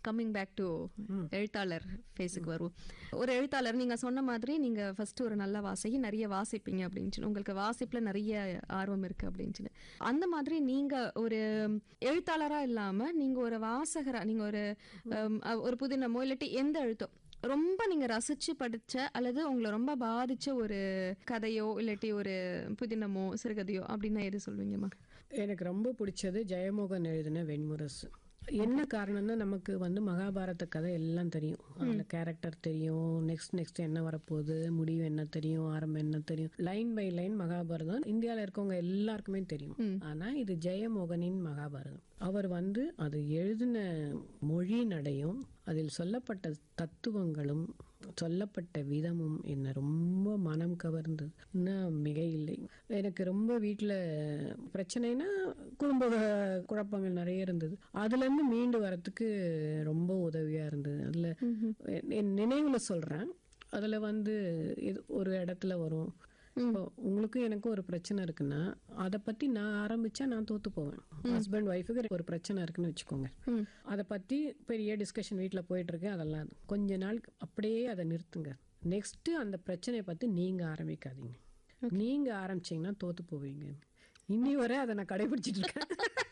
Coming back to எழுத்தாளர் ஃபேஸுக்கு வருவோம் ஒரு எழுத்தாளர் நீங்க சொன்ன மாதிரி நீங்க ஃபர்ஸ்ட் ஒரு நல்ல வாசகி நிறைய வாசிப்பீங்க அப்படின்னு உங்களுக்கு வாசிப்புல நிறைய ஆர்வம் இருக்கு அப்படின்னு அந்த மாதிரி நீங்க ஒரு எழுத்தாளரா இல்லாம நீங்க ஒரு வாசகரா நீங்க ஒரு ஹம், ஒரு புதினமோ இல்லாட்டி எந்த எழுத்தோ ரொம்ப நீங்க ரசிச்சு படிச்ச அல்லது உங்களை ரொம்ப பாதிச்ச ஒரு கதையோ இல்லாட்டி ஒரு புதினமோ சிறுகதையோ அப்படின்னா எது சொல்லுவீங்கம்மா எனக்கு ரொம்ப பிடிச்சது ஜெயமோகன் எழுதின வெண்முரசு என்ன காரணம்னா நமக்கு வந்து மகாபாரத கதை எல்லாம் தெரியும் அதுல கேரக்டர் தெரியும் நெக்ஸ்ட் நெக்ஸ்ட் என்ன வரப்போகுது முடிவு என்ன தெரியும் ஆரம்பம் என்ன தெரியும் லைன் பை லைன் மகாபாரதம் இந்தியால இருக்கவங்க எல்லாருக்குமே தெரியும் ஆனா இது ஜெயமோகனின் மகாபாரதம் அவர் வந்து அது எழுதின மொழி நடையும் அதில் சொல்லப்பட்ட தத்துவங்களும் சொல்லப்பட்ட விதமும் என்ன ரொம்ப மனம் கவர்ந்தது இன்னும் மிக இல்லை எனக்கு ரொம்ப வீட்டில் பிரச்சனைனா குடும்ப குழப்பங்கள் நிறைய இருந்தது அதுலேருந்து மீண்டு வரத்துக்கு ரொம்ப உதவியாக இருந்தது அதில் என் நினைவுல சொல்கிறேன் அதில் வந்து இது ஒரு இடத்துல வரும் இப்போ உங்களுக்கும் எனக்கும் ஒரு பிரச்சனை இருக்குன்னா அதை பத்தி நான் ஆரம்பிச்சா நான் தோத்து போவேன் ஹஸ்பண்ட் ஒய்ஃபுக்கு ஒரு பிரச்சனை இருக்குன்னு வச்சுக்கோங்க அதை பத்தி பெரிய டிஸ்கஷன் வீட்ல போயிட்டு இருக்கு அதெல்லாம் கொஞ்ச நாள் அப்படியே அதை நிறுத்துங்க நெக்ஸ்ட் அந்த பிரச்சனையை பத்தி நீங்க ஆரம்பிக்காதீங்க நீங்க ஆரம்பிச்சீங்கன்னா தோத்து போவீங்க இன்னி வரை அதை நான் கடைபிடிச்சிட்டு இருக்கேன்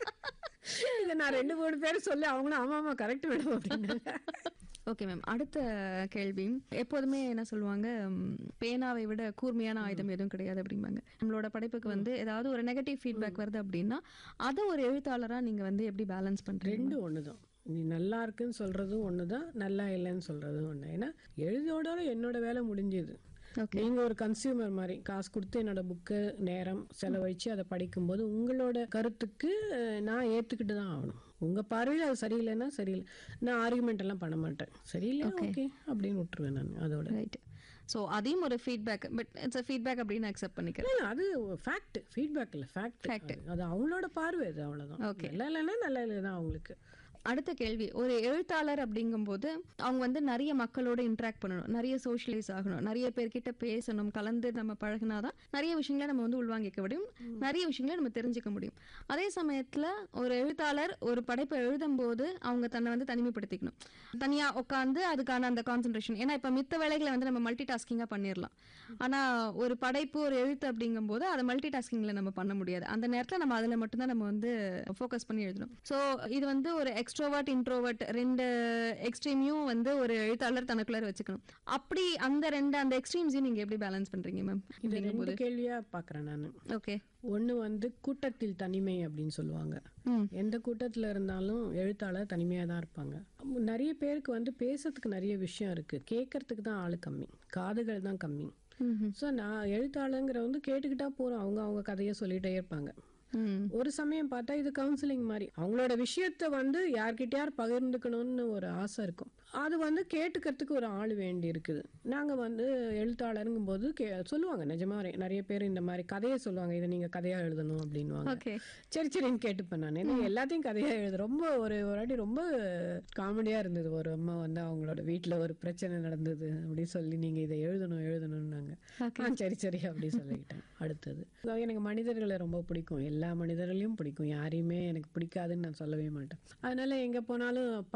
இதை நான் ரெண்டு மூணு பேர் சொல்லி அவங்களும் ஆமா ஆமா கரெக்ட் மேடம் அப்படின்னாங்க ஓகே மேம் அடுத்த கேள்வி எப்போதுமே என்ன சொல்லுவாங்க ம், பேனாவை விட கூர்மையான ஆயுதம் எதுவும் கிடையாது அப்படிம்பாங்க நம்மளோட படைப்புக்கு வந்து ஏதாவது ஒரு நெகட்டிவ் ஃபீட்பேக் வருது அப்படின்னா அதை ஒரு எழுத்தாளரா நீங்க வந்து எப்படி பேலன்ஸ் பண்றீங்க ரெண்டு ஒண்ணுதான் நீ நல்லா இருக்குன்னு சொல்றதும் ஒண்ணுதான் நல்லா இல்லைன்னு சொல்றதும் ஒண்ணு ஏன்னா எழுதியோட என்னோட வேலை முடிஞ்சது ஓகே நீங்க ஒரு கன்சியூமர் மாதிரி காசு கொடுத்து என்னோட புக்கு நேரம் செலவழிச்சு அதை படிக்கும்போது உங்களோட கருத்துக்கு அஹ், நான் ஏத்துக்கிட்டு தான் ஆகணும் உங்க பார்வையில் அது சரியில்லைன்னா சரியில்லை நான் ஆர்குமெண்ட் எல்லாம் பண்ண மாட்டேன் சரியில்லை ஓகே அப்படின்னு விட்டுருவேன் நான் அதோட ரைட் ஸோ அதையும் ஒரு ஃபீட்பேக் பட் இட்ஸ் ஃபீட்பேக் அப்படின்னு அக்செப்ட் பண்ணிக்கிறேன் இல்ல, அது ஃபேக்ட் ஃபீட்பேக் இல்லை ஃபேக்ட் அது அவங்களோட பார்வை அது அவ்வளவுதான் நல்லா இல்லைன்னா நல்லா இல்லை தான் அவங்களுக்கு அடுத்த கேள்வி ஒரு எழுத்தாளர் அப்படிங்கும்போது அவங்க வந்து நிறைய மக்களோட இன்ட்ராக்ட் பண்ணணும் நிறைய சோஷியலைஸ் ஆகணும் நிறைய பேர்கிட்ட பேசணும் கலந்து நம்ம பழகினாதான் நிறைய விஷயங்களை நம்ம வந்து உள்வாங்கிக்க முடியும் நிறைய விஷயங்களை நம்ம தெரிஞ்சுக்க முடியும் அதே சமயத்துல ஒரு எழுத்தாளர் ஒரு படைப்பை எழுதும்போது அவங்க தன்னை வந்து தனிமைப்படுத்திக்கணும் தனியா உட்காந்து அதுக்கான அந்த கான்சென்ட்ரேஷன் ஏன்னா இப்ப மித்த வேலைகளை வந்து நம்ம மல்டி டாஸ்கிங்கா பண்ணிடலாம் ஆனா ஒரு படைப்பு ஒரு எழுத்து அப்படிங்கும்போது அதை மல்டி டாஸ்கிங்ல நம்ம பண்ண முடியாது அந்த நேரத்துல நம்ம அதுல மட்டும்தான் நம்ம வந்து ஃபோக்கஸ் பண்ணி எழுதணும் ஸோ இது வந்து ஒரு எக்ஸ்ட்ரோவர்ட் இன்ட்ரோவர்ட் ரெண்டு எக்ஸ்ட்ரீமையும் வந்து ஒரு எழுத்தாளர் தனக்குள்ளார வச்சுக்கணும் அப்படி அந்த ரெண்டு அந்த எக்ஸ்ட்ரீம்ஸையும் நீங்க எப்படி பேலன்ஸ் பண்றீங்க மேம் இது ரெண்டு கேள்வியா பாக்குறேன் நான் ஓகே ஒண்ணு வந்து கூட்டத்தில் தனிமை அப்படின்னு சொல்லுவாங்க ம். எந்த கூட்டத்துல இருந்தாலும் எழுத்தாளர் தனிமையா தான் இருப்பாங்க நிறைய பேருக்கு வந்து பேசுறதுக்கு நிறைய விஷயம் இருக்கு கேட்கறதுக்கு தான் ஆளு கம்மி காதுகள் தான் கம்மி ஸோ நான் எழுத்தாளங்கிற வந்து கேட்டுக்கிட்டா போறோம் அவங்க அவங்க கதையை சொல்லிட்டே இருப்பாங்க ம் ஒரு சமயம் பார்த்தா இது கவுன்சிலிங் மாதிரி அவங்களோட விஷயத்த வந்து யார்கிட்டயார் பகிர்ந்துக்கணும்னு ஒரு ஆசை இருக்கும் அது வந்து கேட்டுக்கிறதுக்கு ஒரு ஆள் வேண்டி இருக்குது நாங்க வந்து எழுத்தாளருங்கும் போது கே சொல்லுவாங்க நிஜமா நிறைய பேர் இந்த மாதிரி கதையை சொல்லுவாங்க இதை நீங்க கதையா எழுதணும் அப்படின்னுவாங்க ஓகே சரி சரின்னு கேட்டுப்பேன் நான் ஏன்னா எல்லாத்தையும் கதையா எழுது ரொம்ப ஒரு ஒரு வாட்டி ரொம்ப காமெடியா இருந்தது ஒரு அம்மா வந்து அவங்களோட வீட்ல ஒரு பிரச்சனை நடந்தது அப்படி சொல்லி நீங்க இதை எழுதணும் எழுதணும்னாங்க ஆ சரி சரி அப்படி சொல்லிக்கிட்டேன் அடுத்தது அதாவது எனக்கு மனிதர்களை ரொம்ப பிடிக்கும் எல்லா மனிதர்களையும் பிடிக்கும் யாரையுமே எனக்கு பிடிக்காதுன்னு நான் சொல்லவே மாட்டேன் அதனால எங்க போனாலும்